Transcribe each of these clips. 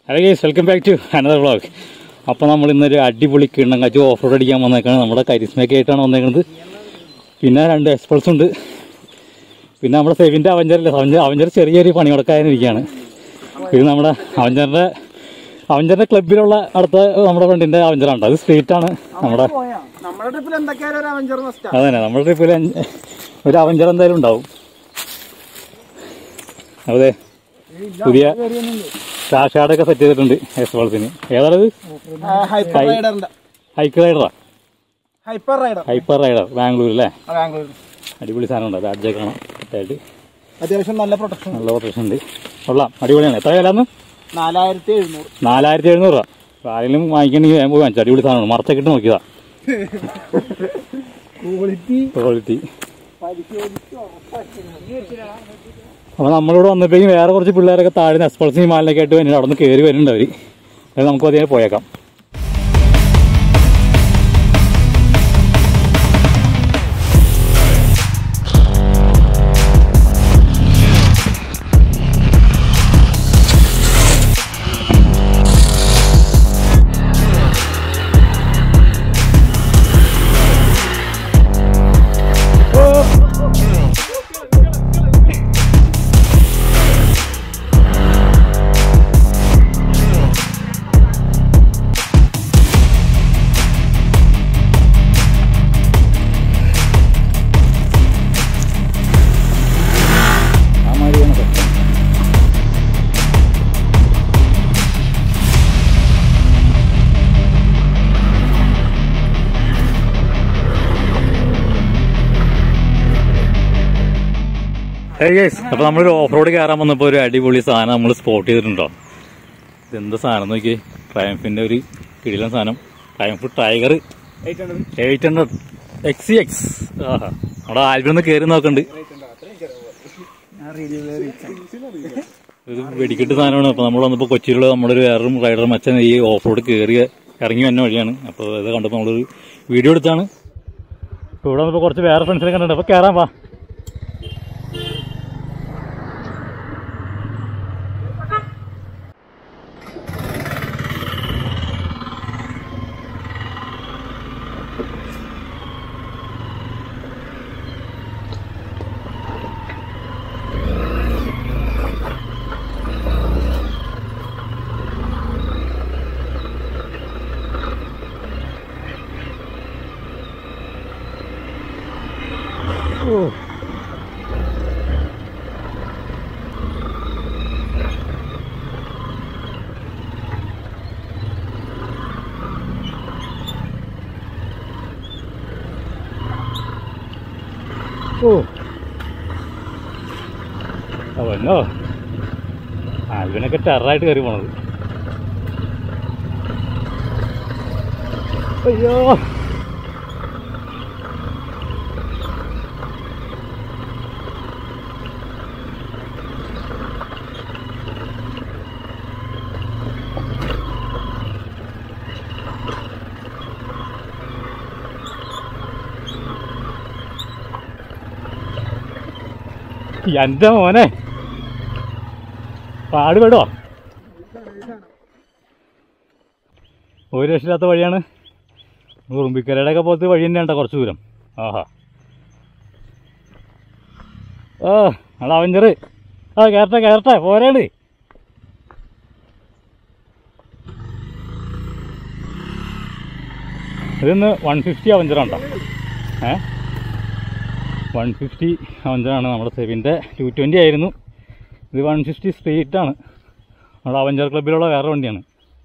Hello guys welcome back to another vlog അപ്പോൾ നമ്മൾ ഇന്നൊരു അടിപൊളി കിണ്ണങ്ങാച്ച് ഓഫ് റോഡ് അടിക്കാൻ വന്നേക്കാണ് നമ്മുടെ കരിസ്മയൊക്കെ ആയിട്ടാണ് വന്നേക്കുന്നത് പിന്നെ രണ്ട് എക്സ്പൾസ് ഉണ്ട് പിന്നെ നമ്മുടെ സെവിൻ്റെ അവഞ്ചറില്ല അവഞ്ചർ അവഞ്ചർ ചെറിയ ചെറിയ പണി കൊടുക്കാനിരിക്കുകയാണ് ഇത് നമ്മുടെ അവഞ്ചറിൻ്റെ അവഞ്ചറിൻ്റെ ക്ലബിലുള്ള അടുത്ത നമ്മുടെ ഫ്രണ്ടിൻ്റെ അവഞ്ചറാണ് അത് സ്ട്രീറ്റാണ് നമ്മുടെ നമ്മുടെ ട്രിപ്പിൽ എന്തൊക്കെയായാലും ഒരു അവഞ്ചർ മസ്റ്റാ അതെ നമ്മുടെ ട്രിപ്പിൽ ഒരു അവഞ്ചർ എന്തായാലും ഉണ്ടാവും അതെ പുതിയ കാഷാടൊക്കെ സെറ്റ് ചെയ്തിട്ടുണ്ട് എക്സ്പൾസിന് ഏതാണത് ഹൈപ്പർ റൈഡറിന്റെ ഹൈക്ക് റൈഡറാ hyper rider hyper rider Bangalore അല്ലേ ബാംഗ്ലൂർ അടിപൊളി സാധനം ഉണ്ട് ബാഡ്ജൊക്കെ കാണാം ആയിട്ട് അത്യാവശ്യം നല്ല പ്രൊട്ടക്ഷൻ നല്ല പ്രൊട്ടക്ഷൻ ഉണ്ട് കൊള്ളാം അടിപൊളിയാണ് എത്ര വില നാലായിരത്തി എഴുന്നൂറ് നാലായിരത്തി എഴുന്നൂറ് രൂപ അപ്പോൾ ആരെങ്കിലും വാങ്ങിക്കണമെങ്കിൽ ഞാൻ പോയി വാങ്ങിച്ചു അടിപൊളി സാധനമാണ് മറച്ചൊക്കെ ഇട്ട് നോക്കിയതാ ക്വാളിറ്റി ക്വാളിറ്റി പരിശോധിച്ച് അപ്പോൾ നമ്മളിവിടെ വന്നപ്പോഴേക്കും വേറെ കുറച്ച് പിള്ളേരൊക്കെ താഴെ എക്സ്പൾസ് ഹിമാലയൊക്കെ ആയിട്ട് വരുന്നുണ്ട് അവിടെ നിന്ന് കയറി വരുന്നുണ്ട് അവർ അത് നമുക്ക് അതിനെ പോയേക്കാം ആ മാതിരിയാണ് പ്രശ്നം ഹേ ഗൈസ് അപ്പൊ നമ്മളൊരു ഓഫ് റോഡ് കയറാൻ വന്നപ്പോ ഒരു അടിപൊളി സാധനം നമ്മൾ സ്പോട്ട് ചെയ്തിട്ടുണ്ടോ ഇതെന്താ സാധനം നോക്കി ട്രയംഫിന്റെ ഒരു കിടിലൻ സാധനം Triumph Tiger eight hundred XC X ആഹാ നമ്മുടെ ആൽബിൽ ഒന്ന് കയറി നോക്കണ്ട് ഇത് വെടിക്കെട്ട് സാധനമാണ് അപ്പൊ നമ്മൾ വന്നപ്പോ കൊച്ചിയിലുള്ള നമ്മുടെ ഒരു വേറൊരു റൈഡർ മച്ചൻ ഈ ഓഫ് റോഡ് കയറി ഇറങ്ങി വന്ന വഴിയാണ് അപ്പോൾ ഇത് കണ്ടപ്പോൾ നമ്മളൊരു വീഡിയോ എടുത്താണ് ഇപ്പോൾ ഇവിടെ വന്നപ്പോൾ കുറച്ച് വേറെ ഫ്രണ്ട്സിനെ കണ്ടിട്ടുണ്ട് അപ്പോൾ കയറാൻ വാ ഓ അവനോ ആൽവിനൊക്കെ ടെററായിട്ട് കയറി പോണത് അയ്യോ എന്റെ മോനെ പാടുപെടോ ഒരു രക്ഷയില്ലാത്ത വഴിയാണ് ഉറുമ്പിക്കരയുടെ ഒക്കെ പോലത്തെ വഴി തന്നെയാണ് ട്ടോ കുറച്ച് ദൂരം ആഹാ ആ അവിടെ അവഞ്ചറ് ആ കയറട്ടെ കയറട്ടെ പോരാണ് ഇതിന്ന് വൺ ഫിഫ്റ്റി അവഞ്ചറാണ്ടോ ഏ വൺ ഫിഫ്റ്റി അവഞ്ചറാണ് നമ്മുടെ സെവിൻ്റെ ടു ട്വൻറ്റി ആയിരുന്നു ഇത് വൺ ഫിഫ്റ്റി സ്ട്രീറ്റാണ് നമ്മുടെ അവഞ്ചർ ക്ലബിലുള്ള വേറെ വണ്ടിയാണ്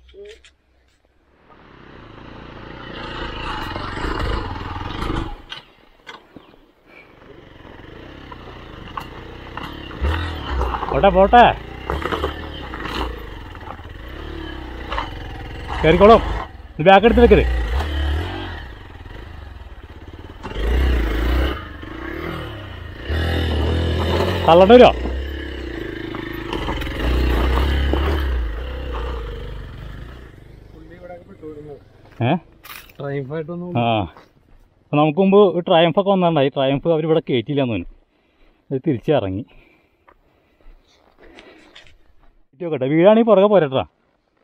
പോട്ടെ പോട്ടെ കയറിക്കോളും ഇത് ബാക്ക് എടുത്ത് വെക്കരുത് തള്ളണ്ട വരുമോ ഏ ട്രൈഫായിട്ടൊന്നും ആ അപ്പോൾ നമുക്ക് മുമ്പ് ട്രയംഫൊക്കെ വന്നിട്ടുണ്ടായി ട്രയംഫ് അവരിവിടെ കയറ്റിയില്ലെന്ന് തോന്നുന്നു അത് തിരിച്ചിറങ്ങി നോക്കട്ടെ വീടാണെങ്കിൽ പുറകെ പോരട്ടാ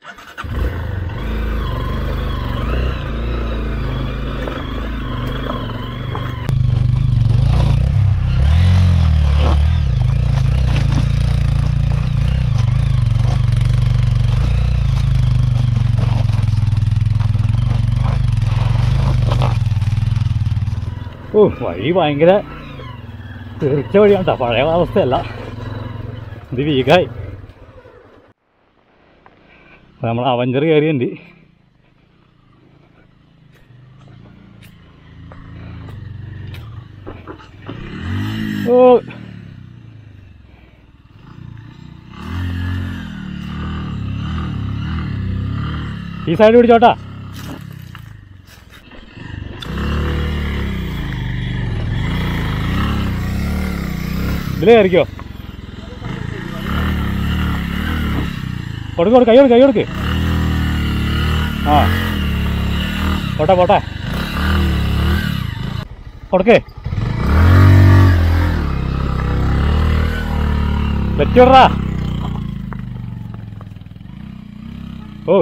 ഓ വഴി ഭയങ്കര തീർച്ച വഴിയാണ് കേട്ടോ പഴയ അവസ്ഥയല്ല ഇത് വീക്കായി നമ്മൾ അവഞ്ചർ കയറിയുണ്ട് ഓ ഈ സൈഡ് പിടിച്ചോട്ടാ ഇതിൽ കയറിക്കോ കൊടുക്ക് കൊടുക്ക് കൈ കൊടുക്ക് കൈ കൊടുക്ക് ആ പോട്ടെ പോട്ടെ കൊടുക്ക് വെച്ചോടാ ഓ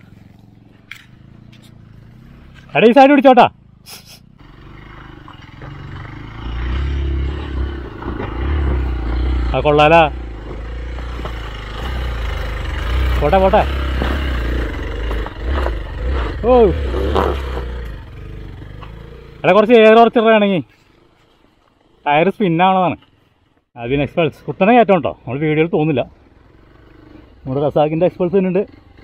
എടാ ഈ സൈഡ് പിടിച്ചോട്ടാ ആ കൊള്ളാലാ പോട്ടെ പോട്ടെ ഓ എടാ കുറച്ച് എയർ കുറച്ചിടുകയാണെങ്കിൽ ടയർ സ്പിന്നാവണതാണ് അതിന് എക്സ്പൾസ് കുത്തനെ കയറ്റം കേട്ടോ നമ്മൾ വീഡിയോയിൽ തോന്നില്ല നമ്മുടെ കസാക്കിൻ്റെ എക്സ്പൾസ് തന്നെയുണ്ട്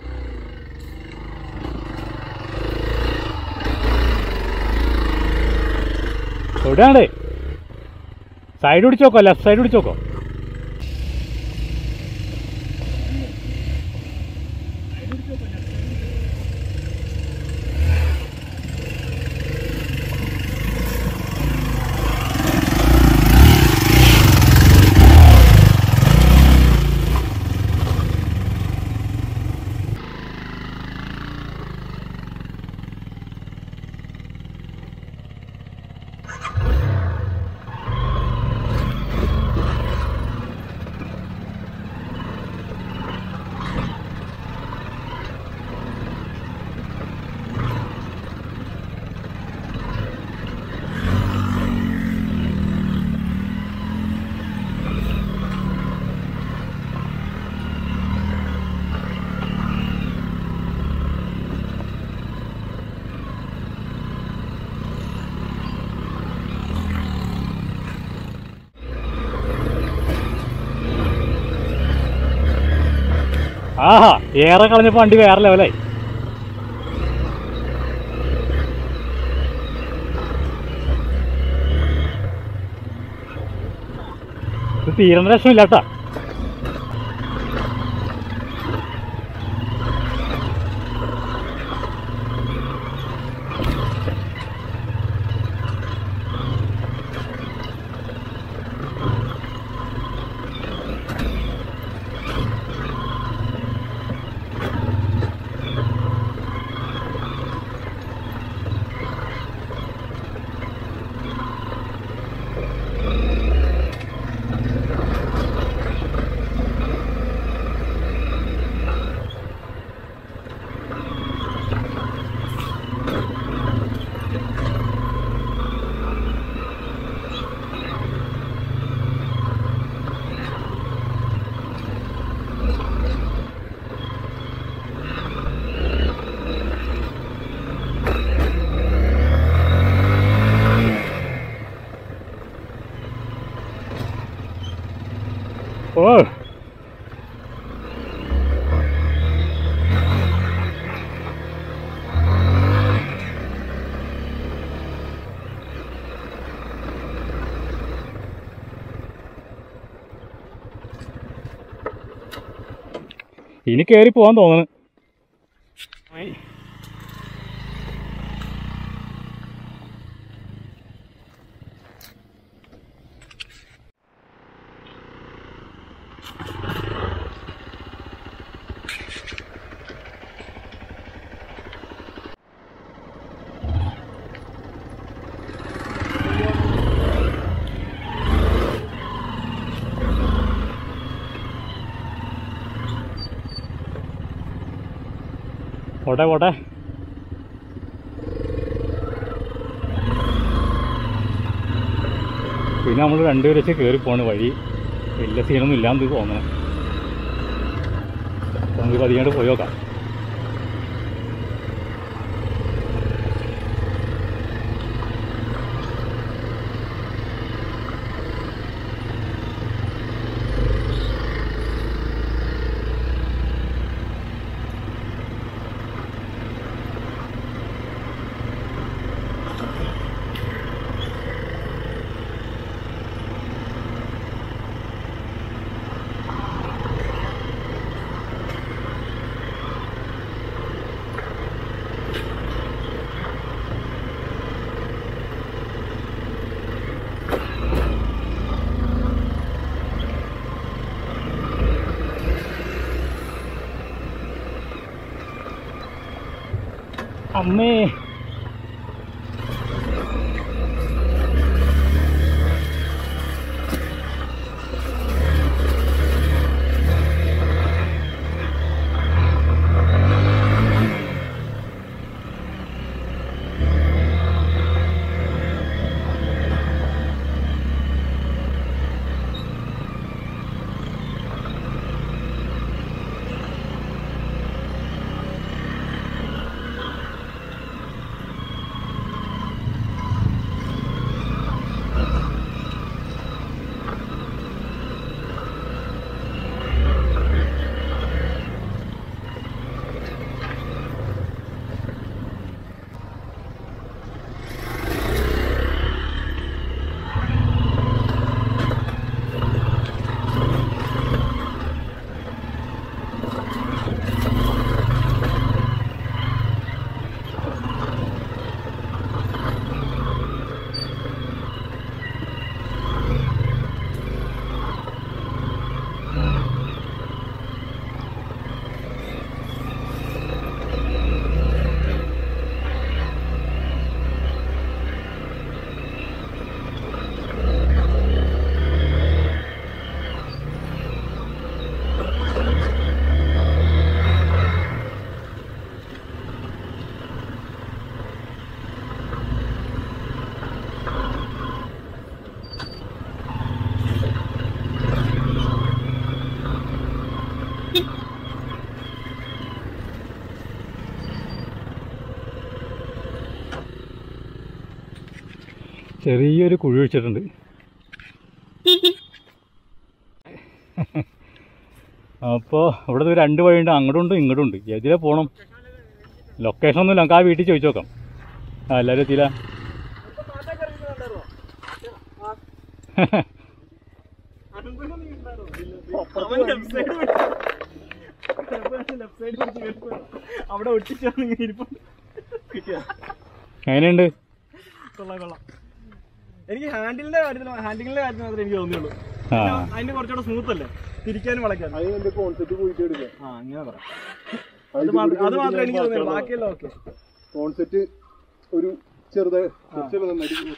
എവിടെയാണ് സൈഡ് പിടിച്ച് നോക്കോ ലെഫ്റ്റ് സൈഡ് പിടിച്ച് നോക്കോ ആഹാ ഏറെ കളഞ്ഞപ്പോൾ വണ്ടി വേറെ ലെവലായി ഇത് തീരുന്ന രക്ഷമില്ല കേട്ടാ ഓ ഇനി കയറി പോവാൻ തോന്നുന്നു പോട്ടെ പോട്ടെ പിന്നെ നമ്മൾ രണ്ടുപേരും വെച്ച് കയറി പോണ് വഴി വലിയ സീനൊന്നും ഇല്ലാന്ന് തോന്നണേ അപ്പൊ നമുക്ക് പതിയാണ്ട് പോയി നോക്കാം അമ്മേ ചെറിയൊരു കുഴി വെച്ചിട്ടുണ്ട് അപ്പോൾ ഇവിടെ ഒരു രണ്ട് വഴിയുണ്ട് അങ്ങോട്ടും ഉണ്ട് ഇങ്ങോട്ടും ഉണ്ട് എതിലെ പോകണം ലൊക്കേഷൻ ഒന്നുമില്ല നമുക്ക് ആ വീട്ടിൽ ചോദിച്ചു നോക്കാം ആ എല്ലാവരും എത്തിയില്ല അവിടെ ഒട്ടിച്ചാണ് ഇരിപ്പ് കിട്ടിയ എങ്ങനെയുണ്ട് കൊള്ളാം കൊള്ളാം എനിക്ക് ഹാൻഡിലിന്റെ കാര്യത്തിൽ ഹാൻഡിലിന്റെ കാര്യത്തിൽ മാത്രമേ എനിക്ക് തോന്നിയുള്ളൂ ആ അതിന് കുറച്ചുകൂടെ സ്മൂത്ത് അല്ലേ തിരിക്കാനും വളയ്ക്കാനും അതിന്റെ കോൺസെപ്റ്റ് പോയിട്ട് എടുക്കുക ആ അങ്ങനെ പറ അത് മാത്രം അത് മാത്രമേ എനിക്ക് തോന്നിയുള്ളൂ ബാക്കിയെല്ലാം ഓക്കെ കോൺസെപ്റ്റ് ഒരു ചെറുതായി കുറച്ച് നന്നായിട്ട്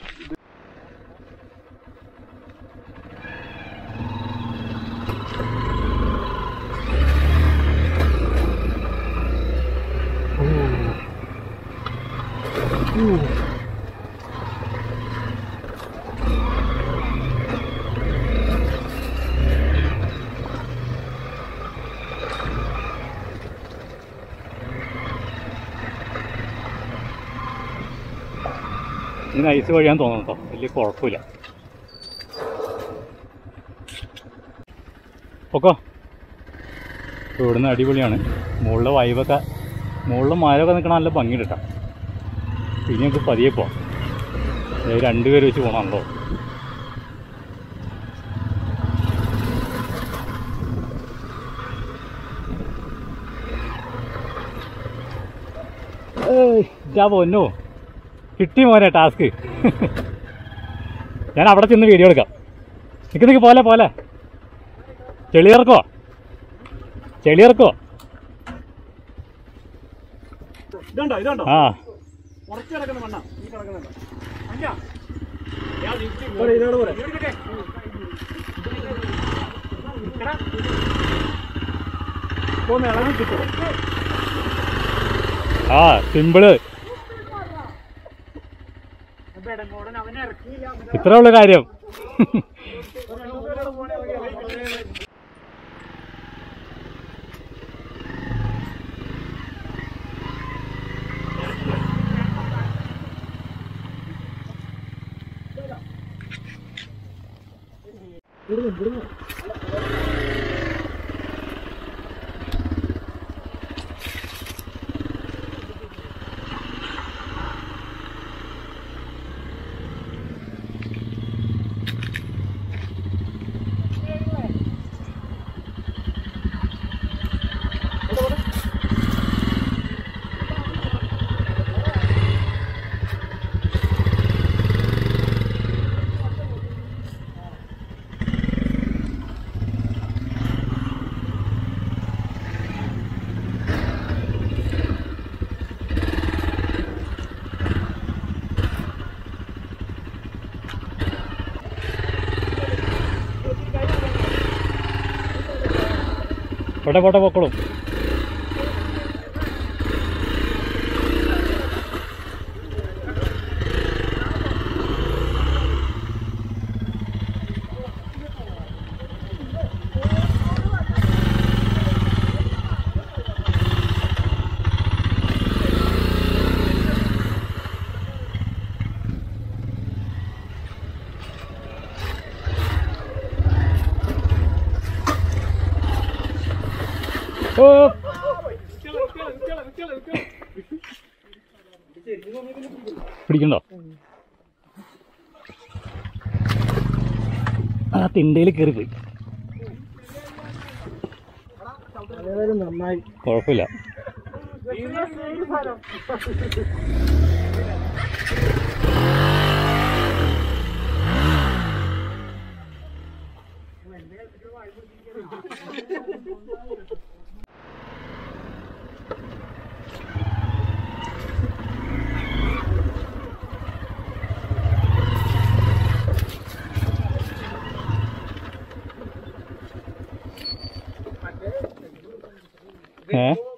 ഇങ്ങനെ ഐസ് വഴിയാൻ തോന്നുന്നു കേട്ടോ വലിയ കുഴപ്പമില്ല പൊക്കോ ഇപ്പോൾ ഇവിടുന്ന് അടിപൊളിയാണ് മുകളിലെ വൈബൊക്കെ മുകളിലെ മരമൊക്കെ നിൽക്കണ നല്ല ഭംഗിയുണ്ട് കേട്ടോ ഇനി നമുക്ക് പതിയെ പോവാം ഏ, രണ്ടുപേര് വെച്ച് പോകണമല്ലോ ജാ പൊന്നോ കിട്ടി മോനെ ടാസ്ക് ഞാൻ അവിടെ ചെന്ന് വീഡിയോ എടുക്കാം നിക്ക് നിക്ക് പോലെ പോലെ ചെളിയിറക്കോ ചെളിയിറക്കോ ഇതുണ്ടോ ഇതുണ്ടോ ആ കുറച്ച് കിടക്കുന്ന മണ്ണ ഈ കിടക്കുന്നുണ്ടോ അല്ല പോരെ, ഇതിനോട് പോരെ. എടാ. ഒന്ന് ഇളകി കിട്ടുമോ ആ സിമ്പിള് ബെടങ്ങോടൻ അവനെ ഇറക്കിയില്ല ഇത്ര ഉള്ള കാര്യം രണ്ടുപേരോട് പോണേ പോട്ടെ പോട്ടെ പൊക്കോളും ഓ പിടിക്കണ്ടോ ആ തിണ്ടയിൽ കയറിപ്പോയി നന്നായി കുഴപ്പമില്ല ഏ